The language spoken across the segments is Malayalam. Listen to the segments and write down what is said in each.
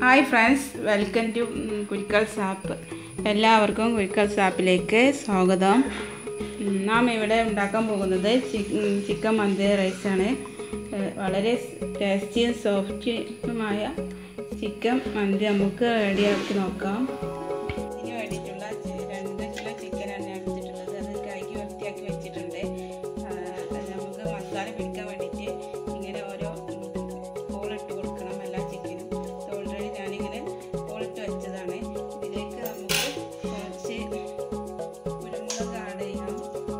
hi friends welcome to Kurikkal സാപ്പ് എല്ലാവർക്കും കുരിക്കൽ സാപ്പിലേക്ക് സ്വാഗതം ഉം, നാം ഇവിടെ ഉണ്ടാക്കാൻ പോകുന്നത് ചിക്കൻ മന്തി റൈസാണ് ഏഹ്, വളരെ ടേസ്റ്റിയും സോഫ്റ്റുമായ ചിക്കൻ മന്തി നമുക്ക് റെഡിയാക്കി നോക്കാം ഇതിന് വേണ്ടിയിട്ടുള്ള ചി- രണ്ട് കിലോ ചിക്കനാണ് ഞാൻ എടുത്തിട്ടുള്ളത് അത് കഴുകി വൃത്തിയാക്കി വെച്ചിട്ടുണ്ട് ആഹ്, അത് നമുക്ക് മസാല പിടിക്കാൻ വേണ്ടിയിട്ട് ഇങ്ങനെ ഓരോ ഹോളിട്ട് കൊടുക്കണം എല്ലാ ചിക്കനും ഓൾറെഡി ഞാനിങ്ങനെ ഹോളിട്ട് വെച്ചതാണ് ഇതിലേക്ക് നമുക്ക് കുറച്ച് കുരുമുളക് ആഡ് ചെയ്യണം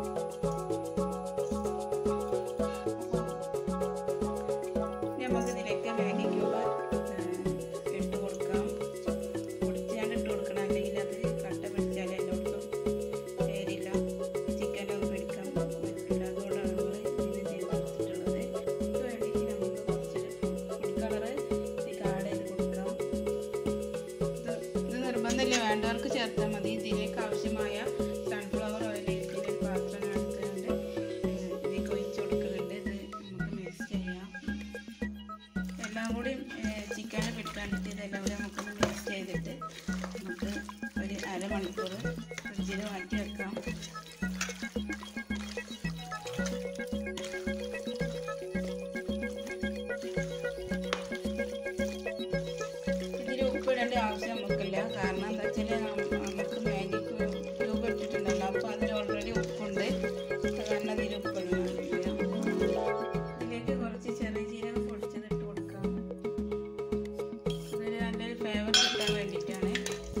ഇനി നമുക്ക് ഇതിലേക്ക് മാഗി ക്യൂബ് ഇട്ട് കൊടുക്കാം പൊടിച്ചാണ്ട് ഇട്ട് കൊടുക്കണം അല്ലെങ്കിൽ അത് കട്ട പിടിച്ചാൽ എല്ലായിടത്തും ചേരില്ല ചിക്കനൊന്നും പിടിക്കാൻ പറ്റില്ല അതുകൊണ്ടാണ് നമ്മൾ ഇങ്ങനെ ചെയ്ത് കൊടുത്തിട്ടുള്ളത് ഇത് വേണ്ടിയിട്ട് നമുക്ക് കുറച്ച് ഫുഡ് കളറ് ഇതിലേക്ക് ആഡ് ചെയ്ത് കൊടുക്കാം ഇത് ഇത് നിർബന്ധമില്ല വേണ്ടവർക്ക് ചേർത്താൽ മതി ഇതിലേക്ക് ആവശ്യമായ സൺഫ്ലവർ ഓയിൽ ഇതിലൊരു പാത്രം എടുക്കുന്നുണ്ട് ഇതിലേക്ക് ഒഴിച്ച് കൊടുക്കുന്നുണ്ട് ഇത് നമുക്ക് മിക്സ് ചെയ്യാം എല്ലാം കൂടി ചിക്കനെ പിടിക്കാണ്ടിട്ട് ഇതെല്ലാം കൂടി നമുക്കൊന്ന് മിക്സ് ചെയ്തിട്ട് നമുക്ക് ഒരു അരമണിക്കൂർ ഫ്രിഡ്ജിൽ മാറ്റി വെക്കാം ഇതിൽ ഉപ്പിടേണ്ട ആവശ്യം നമുക്കില്ല കാരണം എന്താ വെച്ചാൽ നമുക്ക് മാഗി ക്യൂബ് ഇട്ടിട്ടുണ്ടല്ലോ അപ്പോൾ അതിൽ ഓൾറെഡി ഉപ്പുണ്ട് അത് കാരണം ഇതിൽ ഉപ്പിടുന്നില്ല ഇതിലേക്ക് കുറച്ച് ചെറിയ ജീരകം പൊടിച്ചത് ഇട്ട് കൊടുക്കാം ഇതൊരു നല്ലൊരു ഫ്ലേവർ കിട്ടാൻ വേണ്ടിയിട്ടാണ്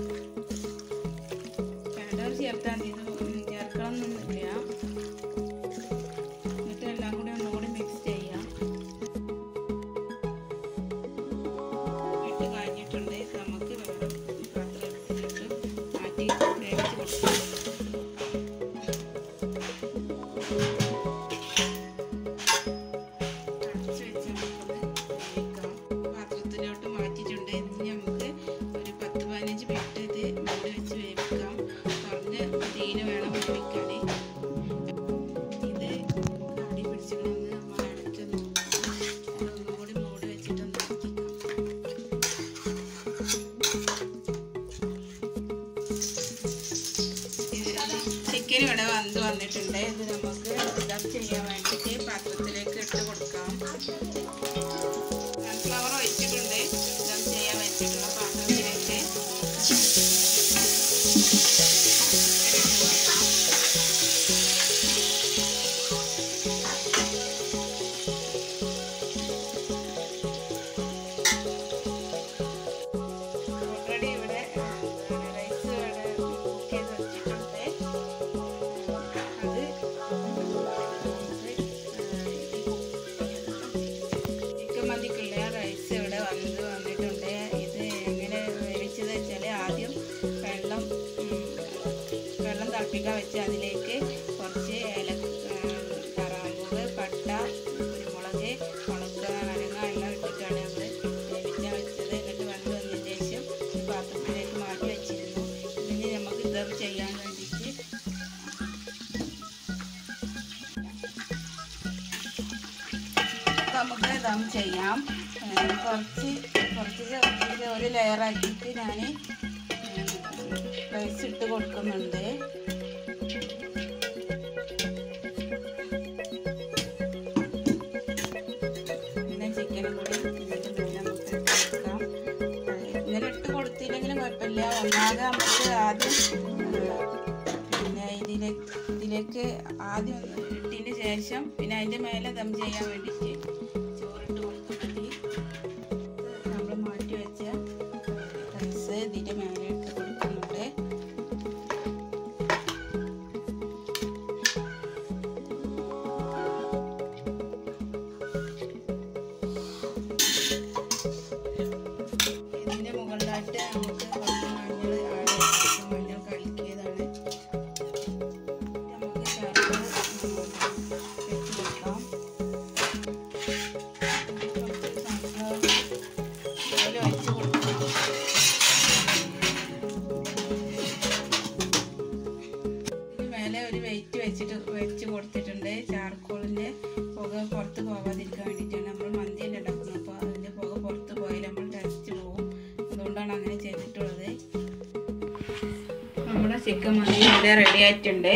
വേണ്ടവർ ചേർത്താൽ മതി ഇത് ചേർക്കണം എന്നൊന്നുമില്ല എന്നിട്ട് എല്ലാം കൂടി ഒന്നുകൂടി മിക്സ് ചെയ്യാം ഇട്ട് കഴിഞ്ഞിട്ടുണ്ട് ഇത് നമുക്ക് വേറെ പാത്രത്തിലിട്ട് മാറ്റി വേവിച്ച് കൊടുക്കാം അടച്ച് വെച്ച് നമുക്കത് വേവിക്കാം പാത്രത്തിലോട്ട് മാറ്റിയിട്ടുണ്ട് ഇനി നമുക്ക് ഒരു പത്ത് പതിനഞ്ച് മിനിറ്റ് ഇത് മൂടി വെച്ച് വേവിക്കാം കുറഞ്ഞ തീയിൽ വേണം വേവിക്കാൻ ഇത് അടി പിടിച്ചിട്ടുണ്ടെന്ന് നമ്മൾ അടച്ച് നോക്കാം അതൊന്നും കൂടി മൂടി വെച്ചിട്ടൊന്ന് ഇളക്കിക്കാം ചിക്കൻ ഇവിടെ വന്ന് വന്നിട്ടുണ്ട് ഇത് നമുക്ക് ദം ചെയ്യാൻ വേണ്ടിയിട്ട് പാത്രത്തിലേക്ക് ഇട്ട് കൊടുക്കാം സൺഫ്ലവർ ഒഴിച്ചിട്ടുണ്ട് ദം ചെയ്യാൻ വെച്ചിട്ടുള്ള പാത്രത്തിലേക്ക് ഇട്ട് കൊടുക്കാം ഓൾറെഡി ഇവിടെ റൈസ് ഇവിടെ കുക്ക് ചെയ്ത് വെച്ചിട്ടുണ്ട് അത് ചിക്കൻ മന്തിക്കുള്ള റൈസ് ഇവിടെ വന്ന് വന്നിട്ടുണ്ട് ഇത് എങ്ങനെ വേവിച്ചത് വെച്ചാൽ ആദ്യം വെള്ളം ഉം, വെള്ളം തിളപ്പിക്കാൻ വെച്ച് അതിലേക്ക് കുറച്ച് ഏല കറാമ്പൂവ് പട്ട കുരുമുളക് മുളക് നനങ്ങ എല്ലാം ഇട്ടിട്ടാണ് നമ്മൾ വേവിക്കാൻ വെച്ചത് എന്നിട്ട് വന്ന് വന്നതിന് ശേഷം ഈ പാത്രത്തിലേക്ക് മാറ്റി വെച്ചിരുന്നു ഇനി നമുക്ക് ദം ചെയ്യാൻ വേണ്ടിയിട്ട് നമുക്ക് ദം ചെയ്യാം ഏഹ് കുറച്ച് കുറച്ച് ഇത് ഒരു ലെയറാക്കിയിട്ട് ഞാൻ റൈസ് ഇട്ട് കൊടുക്കുന്നുണ്ട് പിന്നെ ചിക്കനും കൂടി ഇതിൻ്റെ മേലെ നമുക്ക് ഇട്ട് കൊടുക്കാം ഏഹ് ഇങ്ങനെ ഇട്ട് കൊടുത്തില്ലെങ്കിലും കുഴപ്പമില്ല ഒന്നാകെ നമുക്ക് ആദ്യം ഏഹ് പിന്നെ ഇതിലേക്ക് ഇതിലേക്ക് ആദ്യം ഒന്ന് ഇട്ടതിന് ശേഷം പിന്നെ അതിൻ്റെ മേലെ ദം ചെയ്യാൻ വേണ്ടിയിട്ട് ചോറിട്ട് കൊടുത്താൽ മതി നമ്മൾ മാറ്റി വെച്ച റൈസ് ഇതിൻ്റെ മേലെ ഇട്ട് കൊടുക്കുന്നുണ്ട് ഇതിൻ്റെ മുകളിലായിട്ട് നമുക്ക് കുറച്ച് മഞ്ഞൾ ആഡ് ചെയ്ത് മഞ്ഞൾ കലക്കിയതാണ് നമുക്ക് കറികൾ വെച്ച് കൊടുക്കാം കുറച്ച് സൺഫ്ലവർ ഓയിൽ ഒഴിച്ച് കൊടുക്കാം ഇതിന് മേലെ ഒരു വെയിറ്റ് വെച്ചിട്ട് വെച്ച് കൊടുത്തിട്ടുണ്ട് ചാർക്കോളിൻ്റെ പുക പുറത്ത് പോകാതിരിക്കാൻ വേണ്ടിയിട്ടാണ് നമ്മൾ മന്തിയിൽ ഉണ്ടാക്കുന്നത് അപ്പോൾ അതിൻ്റെ പുക പുറത്ത് പോയാൽ നമ്മൾ ടേസ്റ്റ് പോകും ചിക്കൻ മന്തി ഇവിടെ റെഡി ആയിട്ടുണ്ട്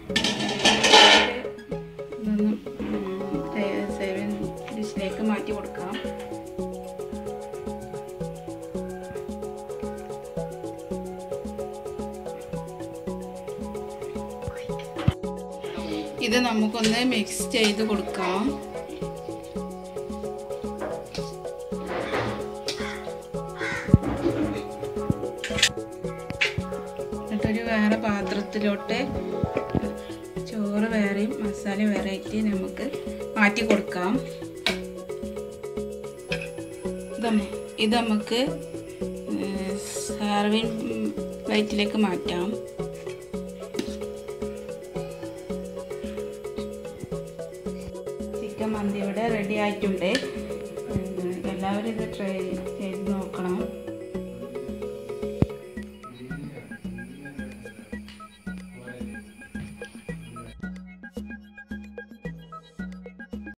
ഇതൊന്ന് സെവൻ ഡിഷിലേക്ക് മാറ്റി കൊടുക്കാം ഇത് നമുക്കൊന്ന് മിക്സ് ചെയ്ത് കൊടുക്കാം എന്നിട്ടൊരു വേറെ പാത്രത്തിലോട്ട് ചോറ് വേറെയും മസാല വേറെ ആയിട്ട് നമുക്ക് മാറ്റി കൊടുക്കാം ഇത് ഇത് നമുക്ക് സർവിങ് പ്ലേറ്റിലേക്ക് മാറ്റാം ചിക്കൻ മന്തി ഇവിടെ റെഡി ആയിട്ടുണ്ട് ഉം, എല്ലാവരും ഇത് ട്രൈ